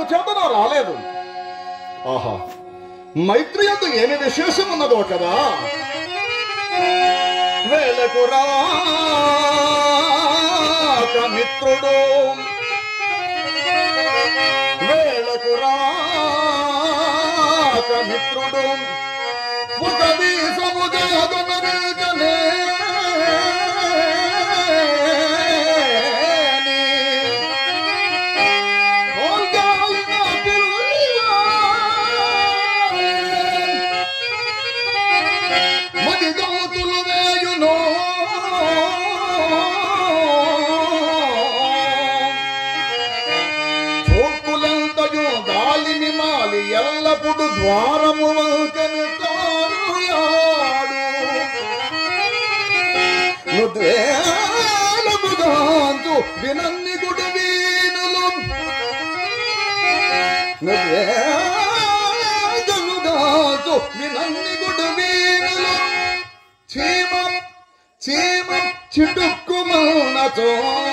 చేతన రాలేదు ఆహా మైత్రి అందు ఏమి విశేషం ఉన్నదో కదా వేలకు రాక మిత్రుడు వేలకు రాక మిత్రుడు ఒక వీసము జగమరిగనే మదిగౌతులు వేయును చోకులంతయు గాలిని మాలి ఎల్లప్పుడు ద్వారము వంకని తారుయాడు నుద్వేలముగాంతు వినన్ని గుడి వీనులు నుద్వేలముగాంతు వినన్ని గుడి వీనులు చీమ చీమ చిటుక్కుమనతో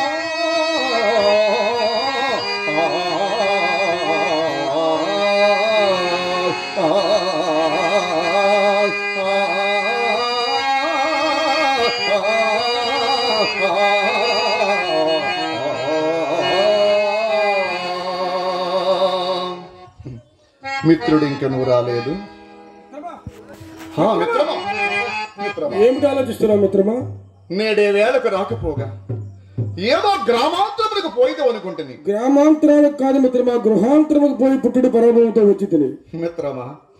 మిత్రుడు ఇంక నువ్వు రాలేదు హా, మిత్రమా మిత్రమా ఏమిటి ఆలోచిస్తున్నావు మిత్రమా నేడే వేళకు రాకపోగా ఏదో గ్రామాంతరములకు పోయితే అనుకుంటుంది గ్రామాంతరాలకు కాదు మిత్రమా గృహాంతరముకు పోయి పుట్టుడు పరమభవంతో వచ్చి తిని మిత్రమా